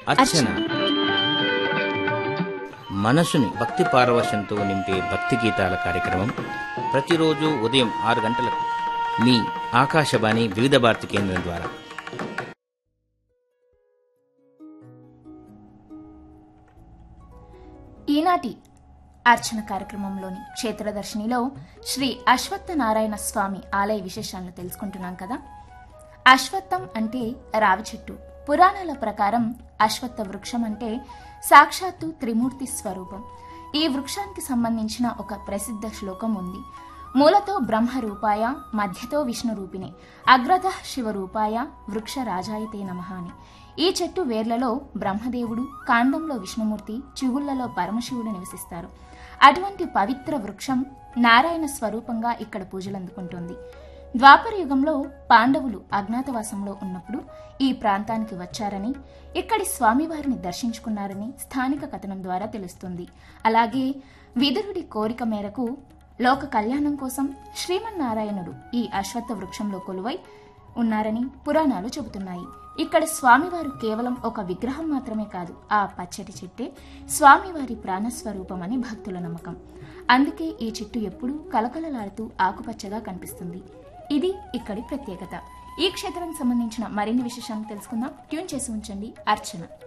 అర్చన మనసుని భక్తి పారవశ్యంతో నింపే భక్తి గీతాల కార్యక్రమం ప్రతిరోజు ఉదయం ఆరు గంటలకు మీ ఆకాశవాణి వివిధ భారతి కేంద్రం ద్వారా ఈనాటి అర్చన కార్యక్రమంలోని క్షేత్రదర్శినిలో శ్రీ అశ్వత్థ నారాయణ స్వామి ఆలయ విశేషాలను తెలుసుకుంటున్నాం కదా అశ్వత్థం అంటే రావి చెట్టు పురాణాల ప్రకారం అశ్వత్థ వృక్షం అంటే సాక్షాత్తు త్రిమూర్తి స్వరూపం ఈ వృక్షానికి సంబంధించిన ఒక ప్రసిద్ధ శ్లోకం ఉంది మూలతో బ్రహ్మ రూపాయ మధ్యతో విష్ణు రూపిణి అగ్రత శివ రూపాయ వృక్ష రాజాయతే నమః అని ఈ చెట్టు వేర్లలో బ్రహ్మదేవుడు కాండంలో విష్ణుమూర్తి చిగుళ్లలో పరమశివుడు నివసిస్తారు అటువంటి పవిత్ర వృక్షం నారాయణ స్వరూపంగా ఇక్కడ పూజలందుకుంటుంది ద్వాపర యుగంలో పాండవులు అజ్ఞాతవాసంలో ఉన్నప్పుడు ఈ ప్రాంతానికి వచ్చారని ఇక్కడి స్వామివారిని దర్శించుకున్నారని స్థానిక కథనం ద్వారా తెలుస్తుంది అలాగే విదురుడి కోరిక మేరకు లోక కళ్యాణం కోసం శ్రీమన్నారాయణుడు ఈ అశ్వత్థ వృక్షంలో కొలువై ఉన్నారని పురాణాలు చెబుతున్నాయి ఇక్కడ స్వామివారు కేవలం ఒక విగ్రహం మాత్రమే కాదు ఆ పచ్చటి చెట్టే స్వామివారి ప్రాణస్వరూపమని భక్తుల నమ్మకం అందుకే ఈ చెట్టు ఎప్పుడూ కలకలలాడుతూ ఆకుపచ్చగా కనిపిస్తుంది ఇది ఇక్కడి ప్రత్యేకత ఈ క్షేత్రానికి సంబంధించిన మరిన్ని విశేషాలను తెలుసుకుందాం ట్యూన్ చేసి ఉంచండి అర్చన